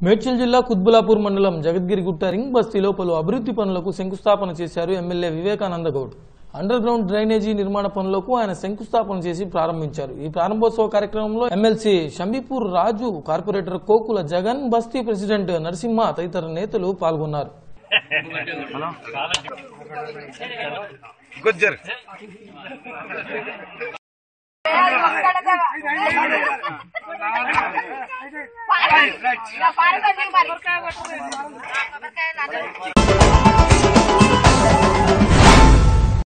మేడ్చల్ జిల్లా కుత్బులాపూర్ మండలం జగద్గిరిగుట్ట రింగ్ బస్తీలో పలు అభివృద్ధి పనులకు శంకుస్థాపన చేశారు MLA Vivekananda Goud underground drainage నిర్మాణ పనులకు ఆయన శంకుస్థాపన చేసి ప్రారంభించారు ఈ ప్రారంభోత్సవ కార్యక్రమంలో ఎమ్మెల్సీ షంబీపూర్ రాజు కార్పొరేటర్ కోకుల జగన్ బస్తీ ప్రెసిడెంట్ నరసింహ తదితర నేతలు పాల్గొన్నారు గుజ్జర్ పారగొట్టి